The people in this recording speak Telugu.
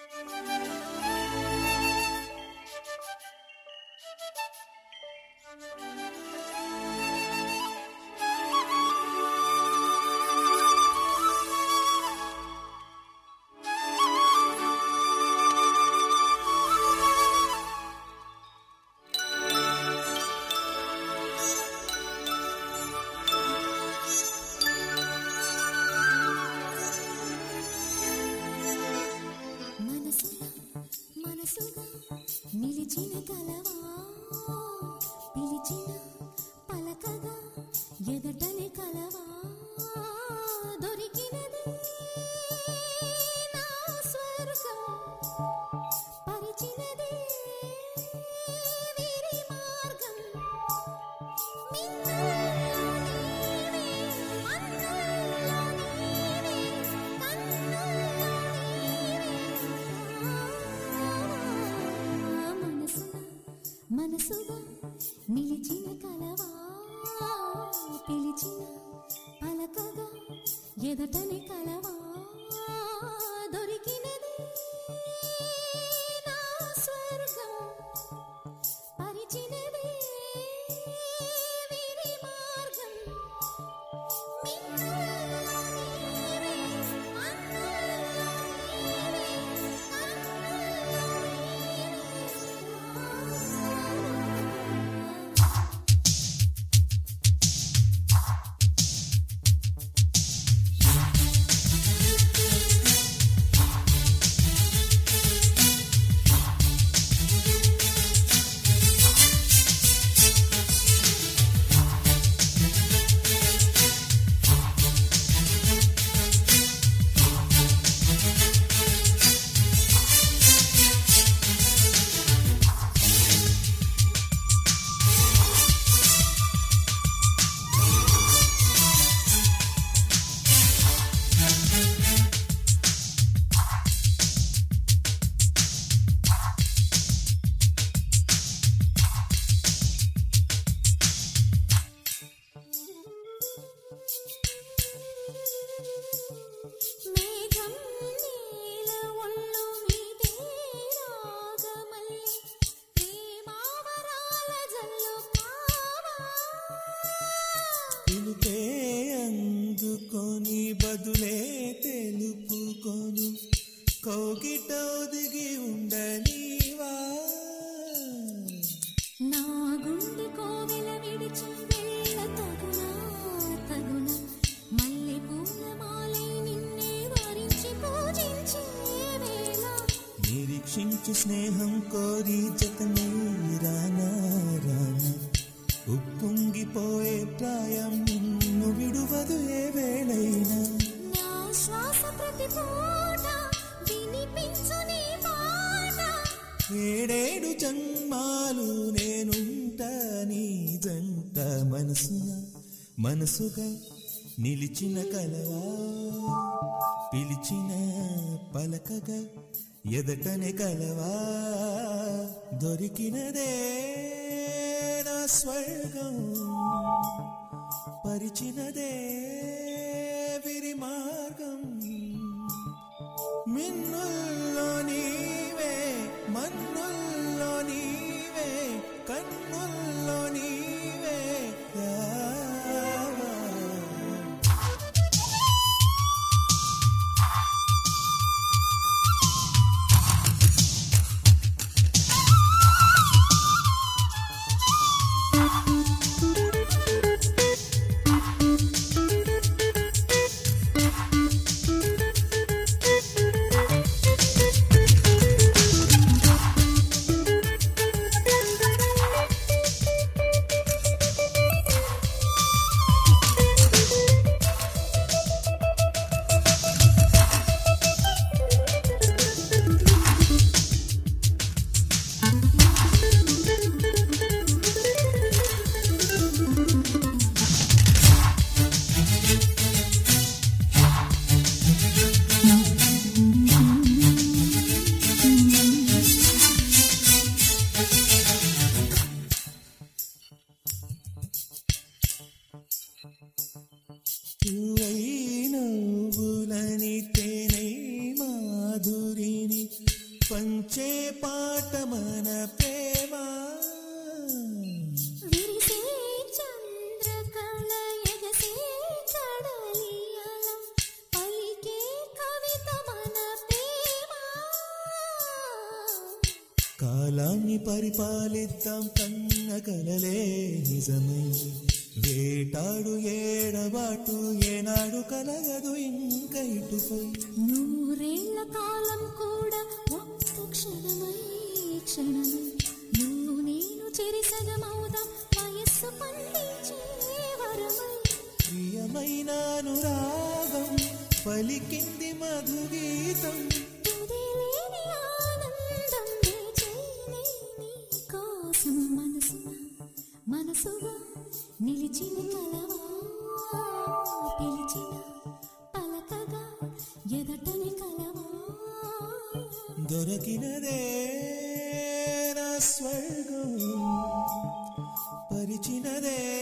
మనసుగా మనసుగా నిలిచిన కలవా పిలిచిన పలకగా ఎదటనే కలవా దొరికినది నా స్వర్గం పరిచినది వీరి మార్గం మిన్నల్లో నీవే, మన్నుల్లో నీవే, కన్నుల్లో మనసుగా మనసుగా నిలిచిన కలవా పిలిచిన పలకగా ఎదటని కలవా దొరికినది నా స్వర్గం పరిచినది వీరి మార్గం మిన్నల్లో నీవే, మన్నుల్లో మేఘం నీల ఒళ్ళు మీదే రాగమల్లి ప్రేమావరాల జల్లు కావా పిలుపే అందుకొని బదులే తెలుపుకొను కౌగిట ఒదిగి ఉండనీవా నా గుండె కోవెల విడిచి వెళ్ళ తగునా తగునా మల్లె పూల మాలై నిన్నే వరించి పూజించే వేళ నిరీక్షించి స్నేహం కోరి జతనే రానా రానా ఉప్పొంగిపోయే ప్రాయం నిన్ను విడువదు ఏ వేళైనా నా శ్వాస ప్రతి పూట వినిపించు నీ పాట ఏడేడు జన్మాలు నేనుంటా నీ జంట మనసున మనసుగా నిలిచిన కలవా పిలిచిన పలకగా ఎదటనే కలవా దొరికినదే నా స్వర్గం పరిచినదే విరి మార్గం మిన్నుల్లో నీవే మన్నుల్లో నీవే కన్నుల్లో నీవే రావా. పువ్వై నవ్వులని తేనై మాధురిని ఇచ్చే పాట మన ప్రేమ విరిసే చంద్రకళ ఎగసే కడలి అల పలికే కవిత మన ప్రేమ కాలాన్ని పరిపాలిద్దాం కన్న కలలే నిజమై వేటాడు ఏడబాటు ఏనాడు కలగదు ఇంక ఇటుపై నూరేళ్ల కాలం కూడా ఒక్క క్షణమై క్షణమై నువ్వు నేను చెరిసగమవుదాం వయస్సు పండించే వరమై ప్రియమైన అనురాగం పలికింది మధుగీతం తుదిలేని ఆనందం వేచేయనే నీ కోసం మనసున మనసుగా నిలిచిన కలవా పిలిచిన పలకగా ఎదటని కలవా దొరకినదే నా స్వర్గం పరిచినదే